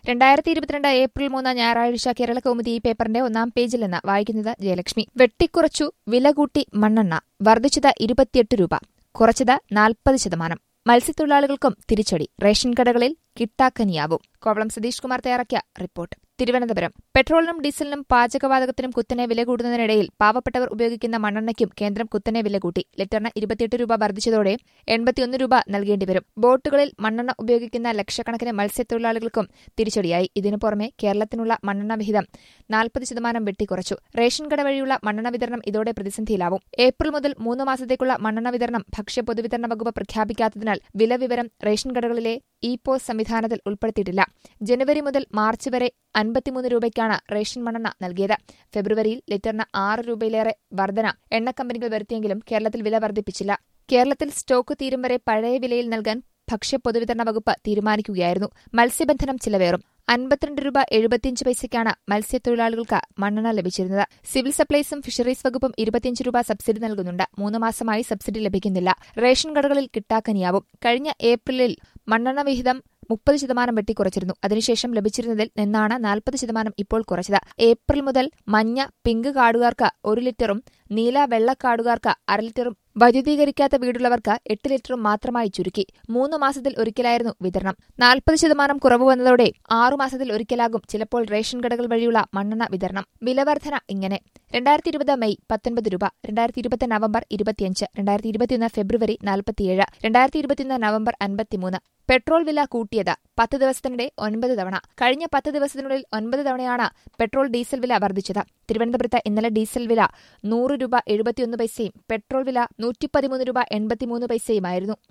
രണ്ടായിരത്തി ഇരുപത്തിരണ്ട് ഏപ്രിൽ മൂന്ന് ഞായറാഴ്ച കേരള കൗമുദി ഈ പേപ്പറിന്റെ ഒന്നാം പേജിൽ നിന്ന് വായിക്കുന്നത് ജയലക്ഷ്മി വെട്ടിക്കുറച്ചു വില കൂട്ടി മണ്ണെണ്ണ വർദ്ധിച്ചത് ഇരുപത്തിയെട്ട് രൂപ കുറച്ചത് നാൽപ്പത് ശതമാനം മത്സ്യത്തൊഴിലാളികൾക്കും തിരിച്ചടി റേഷൻ കടകളിൽ കിട്ടാക്കനിയാവും കോവളം സതീഷ് കുമാർ തയ്യാറാക്കിയ റിപ്പോർട്ട് തിരുവനന്തപുരം പെട്രോളിനും ഡീസലിനും പാചകവാതകത്തിനും കുത്തനെ വില കൂടുന്നതിനിടയിൽ പാവപ്പെട്ടവർ ഉപയോഗിക്കുന്ന മണ്ണെണ്ണയ്ക്കും കേന്ദ്രം കുത്തനെ വില കൂട്ടി ലിറ്ററിന് ഇരുപത്തിയെട്ട് രൂപ വർദ്ധിച്ചതോടെ എൺപത്തിയൊന്ന് രൂപ നൽകേണ്ടി വരും ബോട്ടുകളിൽ മണ്ണെണ്ണ ഉപയോഗിക്കുന്ന ലക്ഷക്കണക്കിന് മത്സ്യത്തൊഴിലാളികൾക്കും തിരിച്ചടിയായി ഇതിനു പുറമെ കേരളത്തിനുള്ള മണ്ണെണ്ണ വിഹിതം നാൽപ്പത് ശതമാനം വെട്ടിക്കുറച്ചു റേഷൻ കട വഴിയുള്ള മണ്ണെണ്ണ വിതരണം ഇതോടെ പ്രതിസന്ധിയിലാവും ഏപ്രിൽ മുതൽ മൂന്ന് മാസത്തേക്കുള്ള മണ്ണെണ്ണ വിതരണം ഭക്ഷ്യ പൊതുവിതരണ വകുപ്പ് പ്രഖ്യാപിക്കാത്തതിനാൽ വില വിവരം റേഷൻ കടകളിലെ ഇ പോസ് സംവിധാനത്തിൽ ഉൾപ്പെടുത്തിയിട്ടില്ല ജനുവരി മുതൽ മാർച്ച് വരെ അൻപത്തിമൂന്ന് രൂപയ്ക്കാണ് റേഷൻ മണ്ണെണ്ണ നൽകിയത് ഫെബ്രുവരിയിൽ ലിറ്ററിന് ആറ് രൂപയിലേറെ വർധന എണ്ണ കമ്പനികൾ വരുത്തിയെങ്കിലും കേരളത്തിൽ വില വർദ്ധിപ്പിച്ചില്ല കേരളത്തിൽ സ്റ്റോക്ക് തീരും വരെ പഴയ വിലയിൽ നൽകാൻ ഭക്ഷ്യ പൊതുവിതരണ വകുപ്പ് തീരുമാനിക്കുകയായിരുന്നു മത്സ്യബന്ധനം ചിലവേറും അൻപത്തിരണ്ട് രൂപ എഴുപത്തിയഞ്ച് പൈസയ്ക്കാണ് മത്സ്യത്തൊഴിലാളികൾക്ക് മണ്ണെണ്ണ ലഭിച്ചിരുന്നത് സിവിൽ സപ്ലൈസും ഫിഷറീസ് വകുപ്പും ഇരുപത്തിയഞ്ച് രൂപ സബ്സിഡി നൽകുന്നുണ്ട് മൂന്ന് മാസമായി സബ്സിഡി ലഭിക്കുന്നില്ല റേഷൻ കടകളിൽ കിട്ടാക്കനിയാവും കഴിഞ്ഞ ഏപ്രിലിൽ മണ്ണെണ്ണ വിഹിതം മുപ്പത് ശതമാനം വെട്ടിക്കുറച്ചിരുന്നു അതിനുശേഷം ലഭിച്ചിരുന്നതിൽ നിന്നാണ് നാൽപ്പത് ശതമാനം ഇപ്പോൾ കുറച്ചത് ഏപ്രിൽ മുതൽ മഞ്ഞ പിങ്ക് കാർഡുകാർക്ക് ഒരു ലിറ്ററും നീല വെള്ള കാർഡുകാർക്ക് അര ലിറ്ററും വൈദ്യുതീകരിക്കാത്ത വീടുള്ളവർക്ക് എട്ട് ലിറ്ററും മാത്രമായി ചുരുക്കി മൂന്ന് മാസത്തിൽ ഒരിക്കലായിരുന്നു വിതരണം നാൽപ്പത് ശതമാനം കുറവ് വന്നതോടെ ആറു മാസത്തിൽ ഒരിക്കലാകും ചിലപ്പോൾ റേഷൻ കടകൾ വഴിയുള്ള മണ്ണെണ്ണ വിതരണം വിലവർധന ഇങ്ങനെ രണ്ടായിരത്തി ഇരുപത് മെയ് പത്തൊൻപത് രൂപ രണ്ടായിരത്തി ഇരുപത്തി നവംബർ ഇരുപത്തിയഞ്ച് രണ്ടായിരത്തി ഇരുപത്തിയൊന്ന് ഫെബ്രുവരി നാൽപ്പത്തിയേഴ് രണ്ടായിരത്തി ഇരുപത്തിയൊന്ന് നവംബർ അൻപത്തിമൂന്ന് പെട്രോൾ വില കൂട്ടിയത് പത്ത് ദിവസത്തിനിടെ ഒൻപത് തവണ കഴിഞ്ഞ പത്ത് ദിവസത്തിനുള്ളിൽ ഒൻപത് തവണയാണ് പെട്രോൾ ഡീസൽ വില വർദ്ധിച്ചത് തിരുവനന്തപുരത്ത് ഇന്നലെ ഡീസൽ വില നൂറ് രൂപ എഴുപത്തിയൊന്ന് പൈസയും പെട്രോൾ വില നൂറ്റിപ്പതിമൂന്ന് രൂപ എൺപത്തിമൂന്ന് പൈസയുമായിരുന്നു